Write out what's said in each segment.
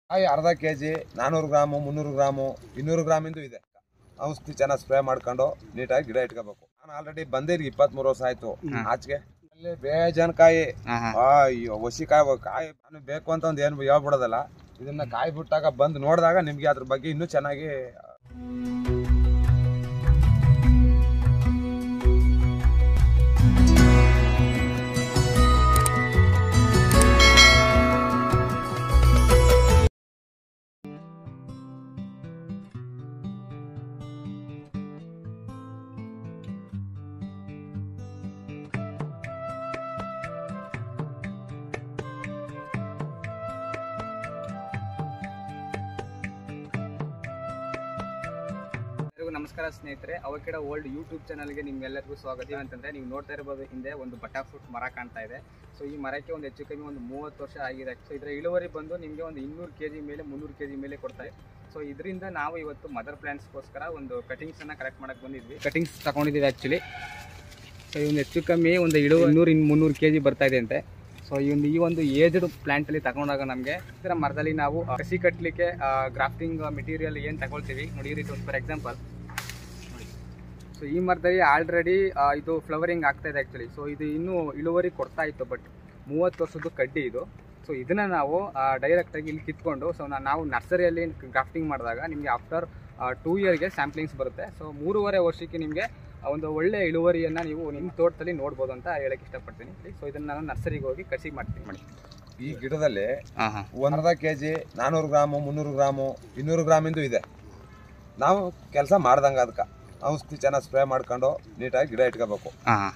ಕಾಯಿ ಅರ್ಧ K G ನಾನ್ನೂರು ಗ್ರಾಮು ಮುನ್ನೂರು ಗ್ರಾಮು ಇನ್ನೂರು ಗ್ರಾಮಿಂದು ಇದೆ ಔಷಧಿ ಚೆನ್ನಾಗಿ ಸ್ಪ್ರೇ ಮಾಡ್ಕೊಂಡು ನೀಟಾಗಿ ಗಿಡ ಇಟ್ಕೋಬೇಕು ನಾನು ಆಲ್ರೆಡಿ ಬಂದಿರಿ ಇಪ್ಪತ್ಮೂರು ವರ್ಷ ಆಯ್ತು ಆಚೆಗೆ ಅಲ್ಲಿ ಬೇಜಾನ್ ಕಾಯಿ ಹಾ ಹಾ ಅಯ್ಯೋ ಒಸಿ ಕಾಯಿ ಕಾಯಿ ನಾನು ಬೇಕು ಅಂತ ಒಂದು ಏನು ಹೇಳ್ಬಿಡೋದಲ್ಲ ಇದನ್ನ ಕಾಯಿ ಬಿಟ್ಟಾಗ ಬಂದು ನೋಡಿದಾಗ ನಿಮ್ಗೆ ಅದ್ರ ಬಗ್ಗೆ ಇನ್ನೂ ಚೆನ್ನಾಗಿ ಎಲ್ಲರಿಗೂ ನಮಸ್ಕಾರ ಸ್ನೇಹಿತರೆ ಅವಕಿಡ ಓಲ್ಡ್ ಯೂಟ್ಯೂಬ್ ಚಾನಲ್ಗೆ ನಿಮ್ಗೆಲ್ಲರಿಗೂ ಸ್ವಾಗತ ಅಂತಂದ್ರೆ ನೀವು ನೋಡ್ತಾ ಇರ್ಬೋದು ಹಿಂದೆ ಒಂದು ಬಟಾ ಫ್ರೂಟ್ ಮರ ಕಾಣ್ತಾ ಇದೆ ಸೊ ಈ ಮರಕ್ಕೆ ಒಂದು ಹೆಚ್ಚು ಕಮ್ಮಿ ಒಂದು ಮೂವತ್ತು ವರ್ಷ ಆಗಿದೆ ಸೊ ಇದರ ಇಳುವರಿ ಬಂದು ನಿಮಗೆ ಒಂದು ಇನ್ನೂರು ಕೆ ಜಿ ಮೇಲೆ ಮುನ್ನೂರು ಕೆ ಜಿ ಮೇಲೆ ಕೊಡ್ತಾ ಇದೆ ಸೊ ಇದರಿಂದ ನಾವು ಇವತ್ತು ಮದರ್ ಪ್ಲಾಂಟ್ಸ್ಗೋಸ್ಕರ ಒಂದು ಕಟಿಂಗ್ಸನ್ನು ಕಲೆಕ್ಟ್ ಮಾಡಕ್ಕೆ ಬಂದಿದ್ವಿ ಕಟಿಂಗ್ಸ್ ತಗೊಂಡಿದ್ದೀವಿ ಆ್ಯಕ್ಚುಲಿ ಸೊ ಈ ಒಂದು ಹೆಚ್ಚು ಕಮ್ಮಿ ಒಂದು ಇಳುವರಿ ಇನ್ನೂರು ಇನ್ನು ಮುನ್ನೂರು ಕೆ ಜಿ ಬರ್ತಾ ಇದೆ ಅಂತೆ ಸೊ ಈ ಒಂದು ಈ ಒಂದು ಏಜ್ಡ್ ಪ್ಲಾಂಟ್ ಅಲ್ಲಿ ತಗೊಂಡಾಗ ನಮಗೆ ಇದರ ಮರದಲ್ಲಿ ನಾವು ಆ, ಕಸಿ ಕಟ್ಟಲಿಕ್ಕೆ ಗ್ರಾಫ್ಟಿಂಗ್ ಮೆಟೀರಿಯಲ್ ಏನು ತಗೊಳ್ತೀವಿ ನೋಡಿ ಈ ರೀತಿ ಒಂದು ಫಾರ್ ಎಕ್ಸಾಂಪಲ್ ನೋಡಿ ಸೊ ಈ ಮರದಲ್ಲಿ ಆಲ್ರೆಡಿ ಇದು ಫ್ಲವರಿಂಗ್ ಆಗ್ತಾ ಇದೆ ಆ್ಯಕ್ಚುಲಿ ಸೊ ಇದು ಇನ್ನೂ ಇಳುವರಿ ಕೊಡ್ತಾ ಇತ್ತು ಬಟ್ ಮೂವತ್ತು ವರ್ಷದ್ದು ಕಡ್ಡಿ ಇದು ಸೊ ಇದನ್ನ ನಾವು ಡೈರೆಕ್ಟಾಗಿ ಇಲ್ಲಿ ಕಿತ್ಕೊಂಡು ಸೊ ನಾವು ನರ್ಸರಿಯಲ್ಲಿ ಗ್ರಾಫ್ಟಿಂಗ್ ಮಾಡಿದಾಗ ನಿಮಗೆ ಆಫ್ಟರ್ ಟೂ ಇಯರ್ಗೆ ಸ್ಯಾಂಪ್ಲಿಂಗ್ಸ್ ಬರುತ್ತೆ ಸೊ ಮೂರುವರೆ ವರ್ಷಕ್ಕೆ ನಿಮಗೆ ಒಂದು ಒಳ್ಳೆ ಇಳುವರಿಯನ್ನು ನೀವು ನಿಮ್ಮ ತೋಟದಲ್ಲಿ ನೋಡ್ಬೋದು ಅಂತ ಹೇಳಕ್ಕೆ ಇಷ್ಟಪಡ್ತೀನಿ ಸೊ ಇದನ್ನು ನಾನು ನರ್ಸರಿಗೆ ಹೋಗಿ ಕಸಿ ಮಾಡ್ತೀನಿ ಮಾಡಿ ಈ ಗಿಡದಲ್ಲಿ ಹಾಂ ಹಾಂ ಒಂದರ್ಧ ಕೆ ಜಿ ನಾನ್ನೂರು ಗ್ರಾಮು ಮುನ್ನೂರು ಗ್ರಾಮು ಇನ್ನೂರು ಗ್ರಾಮಿಂದು ಇದೆ ನಾವು ಕೆಲಸ ಮಾಡ್ದಂಗೆ ಅದಕ್ಕೆ ಔಷಧಿ ಚೆನ್ನಾಗಿ ಸ್ಪ್ರೇ ಮಾಡ್ಕೊಂಡು ನೀಟಾಗಿ ಗಿಡ ಇಟ್ಕೋಬೇಕು ಹಾಂ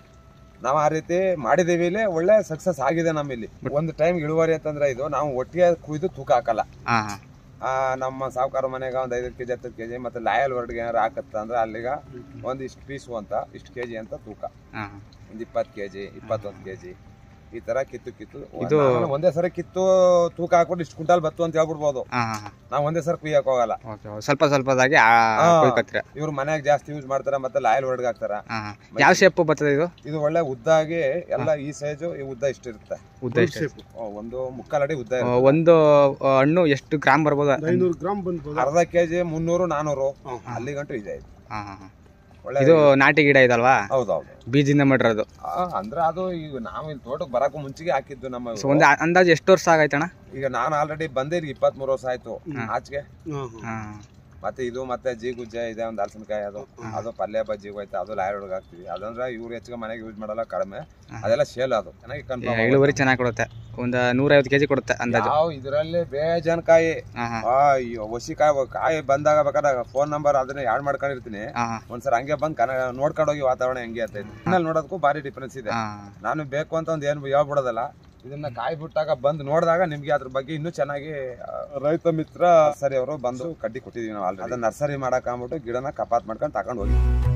ನಾವು ಆ ರೀತಿ ಮಾಡಿದೀವಿ ಇಲ್ಲಿ ಒಳ್ಳೆ ಸಕ್ಸಸ್ ಆಗಿದೆ ನಮ್ಮಲ್ಲಿ ಒಂದು ಟೈಮ್ ಇಳುವರಿ ಅಂತಂದ್ರೆ ಇದು ನಾವು ಒಟ್ಟಿಗೆ ಕುಯ್ದು ತೂಕ ಹಾಕಲ್ಲ ಹಾಂ ಹಾಂ ಆ, ನಮ್ಮ ಸಾವುಕಾರ ಮನೆಗೆ ಒಂದು ಐದು ಕೆಜಿ ಹತ್ತು ಕೆಜಿ ಮತ್ತೆ ಲಾಯಲ್ ವರ್ಡ್ಗೆ ಏನಾರು ಹಾಕತ್ತ ಅಂದ್ರೆ ಅಲ್ಲಿಗ ಒಂದು ಇಷ್ಟು ಪೀಸು ಅಂತ ಇಷ್ಟು ಕೆಜಿ ಅಂತ ತೂಕ ಹಾಂ ಒಂದು ಇಪ್ಪತ್ತು ಕೆಜಿ ಇಪ್ಪತ್ತೊಂದು ಕೆಜಿ ಈ ತರ ಕಿತ್ತು ಕಿತ್ತು ಇದು- ನಾನು ಒಂದೇ ಸರಿ ಕಿತ್ತು ತೂಕ ಹಾಕ್ಬಿಟ್ಟು ಇಷ್ಟು ಕ್ವಿಂಟಾಲ್ ಬತ್ತು ಅಂತ ಹೇಳ್ಬಿಡ್ಬೋದು ಹಾಂ ಹಾಂ ನಾವು ಒಂದೇ ಸರಿ ಕುಯ್ಯಕ್ ಹೋಗಲ್ಲ ಓಕೆ ಸ್ವಲ್ಪ ಸ್ವಲ್ಪದಾಗಿ ಹಾ. ಕೊಯ್ಕತ್ತೀರ ಇವ್ರು ಮನ್ಯಾಗ ಜಾಸ್ತಿ ಯೂಸ್ ಮಾಡ್ತಾರೆ ಮತ್ತೆ ಲಾಯಲ್ ವರ್ಡ್ಗೆ ಹಾಕ್ತಾರ ಹಾಂ ಹಾಂ ಯಾವ ಶೇಪು ಬರ್ತದೆ ಇದು ಇದು ಒಳ್ಳೆ ಉದ್ದಾಗಿ ಎಲ್ಲ ಈ ಸೈಜು ಈ ಉದ್ದ ಇಷ್ಟ ಇರುತ್ತೆ ಉದ್ದ ಎಷ್ಟು ಓ, ಒಂದು ಮುಕ್ಕಾಲ್ ಅಡಿ ಉದ್ದ ಆ, ಇರುತ್ತೆ ಒಂದು ಆ, ಹಣ್ಣು ಎಷ್ಟು ಗ್ರಾಮ್ ಬರ್ಬೋದು ಐನೂರು ಗ್ರಾಮ್ ಬಂದ್ಬೋದು ಅರ್ಧ ಕೆಜಿ ಮುನ್ನೂರು ನಾನೂರು ಅಲ್ಲಿ ಗಂಟು ಇದೆ ಇದು. ಹಾಂ ಹಾಂ ಹಾಂ ಒಳ್ಳೆ ಇದು ನಾಟಿ ಗಿಡ ಇದಲ್ವಾ ಹೌದೌದು ಬೀಜದಿಂದ ಮಾಡಿರೋದು ಆ, ಅಂದ್ರೆ ಅದು ಈಗ ನಾವು ಇಲ್ಲಿ ತೋಟಕ್ಕೆ ಬರಕ್ಕೂ ಮುಂಚೆಗೆ ಹಾಕಿದ್ದು ನಮ್ಮ ಸೊ ಒಂದು ಅಂದಾಜು ಎಷ್ಟು ವರ್ಷ ಆಗೈತಣ್ಣ ಈಗ ನಾನು ಆಲ್ರೆಡಿ ಬಂದಿರಿ ಇಪ್ಪತ್ಮೂರು ವರ್ಷ ಆಯ್ತು ಆಚೆಗೆ ಹಾಂ ಮತ್ತೆ ಇದು ಮತ್ತೆ ಜೀಗುಜ್ಜೆ ಇದೆ ಒಂದು ಹಲಸಿನಕಾಯಿ ಅದು ಅದು ಪಲ್ಯ ಬಜ್ಜಿ ಹೋಯ್ತು ಅದು ಲಾಯರ್ ಒಳಗೆ ಹಾಕ್ತಿವಿ ಅದಂದ್ರೆ ಇವ್ರು ಹೆಚ್ಚಿಗೆ ಮನೆಗೆ ಯೂಸ್ ಮಾಡಲ್ಲ ಕಡಿಮೆ ಅದೆಲ್ಲ ಸೇಲ್ ಅದು ಚೆನ್ನಾಗಿ ಕನ್ಫರ್ಮ್ ಇಳುವರಿ ಚೆನ್ನಾಗಿ ಕೊಡುತ್ತೆ ಒಂದು ನೂರೈವತ್ತು ಕೆಜಿ ಕೊಡುತ್ತೆ ಅಂದಾಜು ಯಾವ ಇದರಲ್ಲಿ ಬೇಜಾನ್ ಕಾಯಿ ಹಾಂ ಹಾಂ ಅಯ್ಯೋ ಒಸಿ ಕಾಯಿ ಕಾಯಿ ಬಂದಾಗ ಬೇಕಾದ್ರೆ ಫೋನ್ ನಂಬರ್ ಅದನ್ನ ಯಾಡ್ ಮಾಡ್ಕೊಂಡಿರ್ತೀನಿ ಹಾಂ ಹಾಂ ಒಂದ್ಸಲ ಹಂಗೆ ಬಂದು ಕನ ನೋಡ್ಕೊಂಡು ಹೋಗಿ ವಾತಾವರಣ ಹೆಂಗೆ ಅಂತ ಮನೇಲಿ ನೋಡೋದಕ್ಕೂ ಭಾರಿ ಡಿಫ್ರೆನ್ಸ್ ಇದೆ ಹಾಂ ನಾನು ಬೇಕು ಅಂತ ಒಂದು ಏನು ಹೇಳ್ಬಿಡೋದಲ್ಲ ಇದನ್ನ ಕಾಯಿ ಬಿಟ್ಟಾಗ ಬಂದು ನೋಡಿದಾಗ ನಿಮ್ಗೆ ಅದ್ರ ಬಗ್ಗೆ ಇನ್ನೂ ಚೆನ್ನಾಗಿ ಆ, ರೈತ ಮಿತ್ರ ನರ್ಸರಿ ಅವರು ಬಂದು ಕಡ್ಡಿ ಕೊಟ್ಟಿದೀವಿ ನಾವು ಆಲ್ರೆಡಿ ಅದನ್ನ ನರ್ಸರಿ ಮಾಡಕ್ ಅಂದ್ಬಿಟ್ಟು ಗಿಡನ ಕಪಾತ್ ಮಾಡ್ಕೊಂಡು ತಗೊಂಡು ಹೋಗಿ